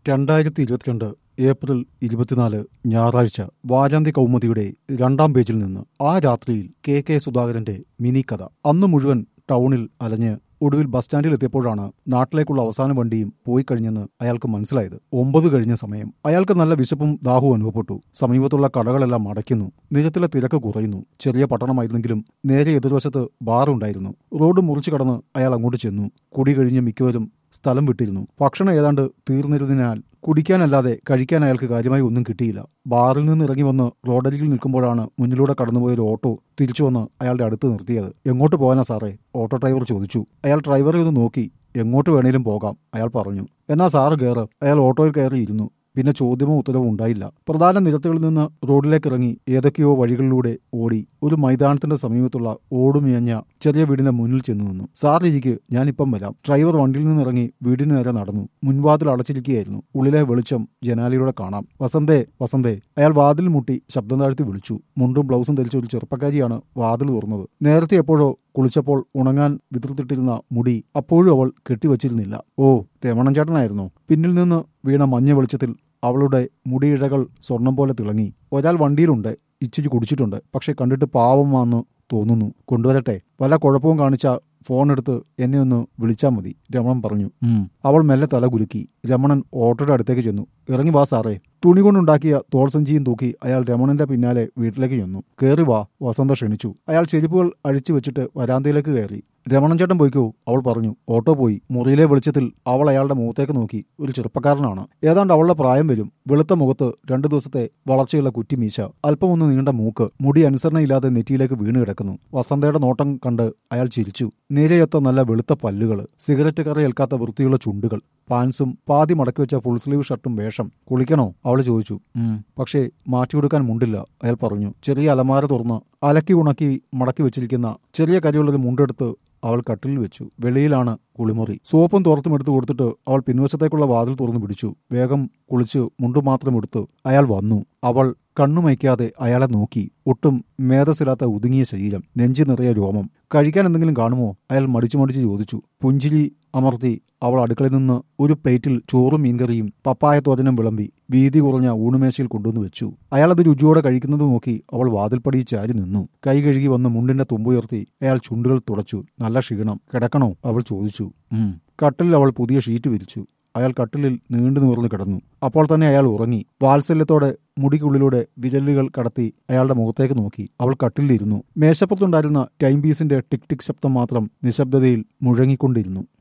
രണ്ടായിരത്തി ഇരുപത്തിരണ്ട് ഏപ്രിൽ ഇരുപത്തിനാല് ഞായറാഴ്ച വാരാന്തി കൗമുദിയുടെ രണ്ടാം പേജിൽ നിന്ന് ആ രാത്രിയിൽ കെ കെ സുധാകരന്റെ മിനി കഥ അന്ന് മുഴുവൻ ടൗണിൽ അലഞ്ഞ് ഒടുവിൽ ബസ് സ്റ്റാൻഡിൽ എത്തിയപ്പോഴാണ് നാട്ടിലേക്കുള്ള അവസാന വണ്ടിയും പോയി കഴിഞ്ഞെന്ന് അയാൾക്ക് മനസ്സിലായത് ഒമ്പത് കഴിഞ്ഞ സമയം അയാൾക്ക് നല്ല വിശപ്പും ദാഹവും അനുഭവപ്പെട്ടു സമീപത്തുള്ള കടകളെല്ലാം അടയ്ക്കുന്നു നിജത്തിലെ തിരക്ക് കുറയുന്നു ചെറിയ പട്ടണമായിരുന്നെങ്കിലും നേരെ എതിർവശത്ത് ബാറുണ്ടായിരുന്നു റോഡ് മുറിച്ചു കടന്ന് അയാൾ അങ്ങോട്ട് ചെന്നു കുടി കഴിഞ്ഞ് മിക്കവരും സ്ഥലം വിട്ടിരുന്നു ഭക്ഷണം ഏതാണ്ട് തീർന്നിരുന്നതിനാൽ കുടിക്കാനല്ലാതെ കഴിക്കാൻ അയാൾക്ക് കാര്യമായി ഒന്നും കിട്ടിയില്ല ബാറിൽ നിന്ന് ഇറങ്ങി വന്ന് റോഡരികിൽ നിൽക്കുമ്പോഴാണ് മുന്നിലൂടെ കടന്നുപോയ ഒരു ഓട്ടോ തിരിച്ചു വന്ന് അയാളുടെ അടുത്ത് നിർത്തിയത് എങ്ങോട്ട് പോകാനാ സാറേ ഓട്ടോ ഡ്രൈവർ ചോദിച്ചു അയാൾ ഡ്രൈവറെ ഒന്ന് നോക്കി എങ്ങോട്ട് വേണേലും പോകാം അയാൾ പറഞ്ഞു എന്നാ സാറ് കയറ് അയാൾ ഓട്ടോയിൽ കയറി ഇരുന്നു പിന്നെ ചോദ്യമോ ഉത്തരവോ ഉണ്ടായില്ല പ്രധാന നിരത്തുകളിൽ നിന്ന് റോഡിലേക്ക് ഇറങ്ങി ഏതൊക്കെയോ വഴികളിലൂടെ ഓടി ഒരു മൈതാനത്തിന്റെ സമീപത്തുള്ള ഓടുമിയഞ്ഞ ചെറിയ വീടിന്റെ മുന്നിൽ ചെന്നു നിന്നു സാർ ഇരിക്ക് ഞാനിപ്പം വരാം ഡ്രൈവർ വണ്ടിയിൽ നിന്ന് ഇറങ്ങി വീടിന് നേരെ നടന്നു മുൻവാതിൽ അടച്ചിരിക്കുകയായിരുന്നു ഉള്ളിലെ വെളിച്ചം ജനാലിലൂടെ കാണാം വസന്തേ വസന്തേ അയാൾ വാതിൽ മുട്ടി ശബ്ദം താഴ്ത്തി വിളിച്ചു മുണ്ടും ബ്ലൗസും ധരിച്ച ഒരു ചെറുപ്പക്കാരിയാണ് വാതിൽ തുറന്നത് നേരത്തെ എപ്പോഴോ കുളിച്ചപ്പോൾ ഉണങ്ങാൻ വിതർത്തിട്ടിരുന്ന മുടി അപ്പോഴും അവൾ കെട്ടിവച്ചിരുന്നില്ല ഓ രമണൻ ചേട്ടനായിരുന്നു പിന്നിൽ നിന്ന് വീണ മഞ്ഞ വെളിച്ചത്തിൽ അവളുടെ മുടിയിഴകൾ സ്വർണം പോലെ തിളങ്ങി ഒരാൾ വണ്ടിയിലുണ്ട് ഇച്ചിരി കുടിച്ചിട്ടുണ്ട് പക്ഷെ കണ്ടിട്ട് പാവമാന്ന് തോന്നുന്നു കൊണ്ടുവരട്ടെ വല്ല കുഴപ്പവും കാണിച്ച ഫോൺ എടുത്ത് എന്നെ ഒന്ന് വിളിച്ചാൽ മതി രമണൻ പറഞ്ഞു "ഉം." അവൾ മെല്ലെ തല കുലുക്കി രമണൻ ഓട്ടോയുടെ അടുത്തേക്ക് ചെന്നു ഇറങ്ങി വാ സാറേ തുണി കൊണ്ടുണ്ടാക്കിയ തോൾസഞ്ചിയും തൂക്കി അയാൾ രമണന്റെ പിന്നാലെ വീട്ടിലേക്ക് ചെന്നു കയറി വാ വസന്ത ക്ഷണിച്ചു അയാൾ ചെരുപ്പുകൾ അഴിച്ചു വെച്ചിട്ട് വരാന്തയിലേക്ക് കയറി രമണൻ ചേട്ടൻ പോയിക്കോ അവൾ പറഞ്ഞു ഓട്ടോ പോയി മുറിയിലെ വെളിച്ചത്തിൽ അവൾ അയാളുടെ മുഖത്തേക്ക് നോക്കി ഒരു ചെറുപ്പക്കാരനാണ് ഏതാണ്ട് അവളുടെ പ്രായം വരും വെളുത്ത മുഖത്ത് രണ്ടു ദിവസത്തെ വളർച്ചയുള്ള കുറ്റിമീശ അല്പം ഒന്ന് നീണ്ട മൂക്ക് മുടി അനുസരണയില്ലാതെ നെറ്റിയിലേക്ക് വീണ് കിടക്കുന്നു വസന്തയുടെ നോട്ടം കണ്ട് അയാൾ ചിരിച്ചു നേരെയൊത്ത നല്ല വെളുത്ത പല്ലുകൾ സിഗരറ്റ് കറി ഏൽക്കാത്ത വൃത്തിയുള്ള ചുണ്ടുകൾ പാൻസും പാതി മടക്കി വെച്ച ഫുൾ സ്ലീവ് ഷർട്ടും വേഷം കുളിക്കണോ അവൾ ചോദിച്ചു ഉം പക്ഷേ മാറ്റിയെടുക്കാൻ മുണ്ടില്ല അയാൾ പറഞ്ഞു ചെറിയ അലമാര തുറന്ന് അലക്കി ഉണക്കി മടക്കി വെച്ചിരിക്കുന്ന ചെറിയ കരിയുള്ളൊരു മുണ്ടെടുത്ത് അവൾ കട്ടിലിൽ വെച്ചു വെളിയിലാണ് കുളിമുറി സോപ്പും തോർത്തും എടുത്തു കൊടുത്തിട്ട് അവൾ പിൻവശത്തേക്കുള്ള വാതിൽ തുറന്നു പിടിച്ചു വേഗം കുളിച്ച് മുണ്ടു മാത്രം എടുത്ത് അയാൾ വന്നു അവൾ കണ്ണുമയ്ക്കാതെ അയാളെ നോക്കി ഒട്ടും മേധസ്സില്ലാത്ത ഒതുങ്ങിയ ശരീരം നെഞ്ചി നിറയെ രോമം കഴിക്കാൻ എന്തെങ്കിലും കാണുമോ അയാൾ മടിച്ചു മടിച്ചു ചോദിച്ചു പുഞ്ചിരി അമർത്തി അവൾ അടുക്കളയിൽ നിന്ന് ഒരു പ്ലേറ്റിൽ ചോറും മീൻകറിയും പപ്പായ തോരനും വിളമ്പി വീതി കുറഞ്ഞ ഊണുമേശയിൽ കൊണ്ടുവന്ന് വെച്ചു അയാൾ അത് രുചിയോടെ കഴിക്കുന്നത് നോക്കി അവൾ വാതിൽപ്പടി ചാരി നിന്നു കൈ കഴുകി വന്ന് മുണ്ടിന്റെ തുമ്പുയർത്തി അയാൾ ചുണ്ടുകൾ തുടച്ചു നല്ല ക്ഷീണം കിടക്കണോ അവൾ ചോദിച്ചു ഉം കട്ടിലിൽ അവൾ പുതിയ ഷീറ്റ് വിരിച്ചു അയാൾ കട്ടിലിൽ നീണ്ടു നിവർന്നു കിടന്നു അപ്പോൾ തന്നെ അയാൾ ഉറങ്ങി വാത്സല്യത്തോടെ മുടിക്കുള്ളിലൂടെ വിരലുകൾ കടത്തി അയാളുടെ മുഖത്തേക്ക് നോക്കി അവൾ കട്ടിലിരുന്നു മേശപ്പുറത്തുണ്ടായിരുന്ന ടൈം പീസിന്റെ ടിക് ടിക് ശബ്ദം മാത്രം നിശബ്ദതയിൽ മുഴങ്ങിക്കൊണ്ടിരുന്നു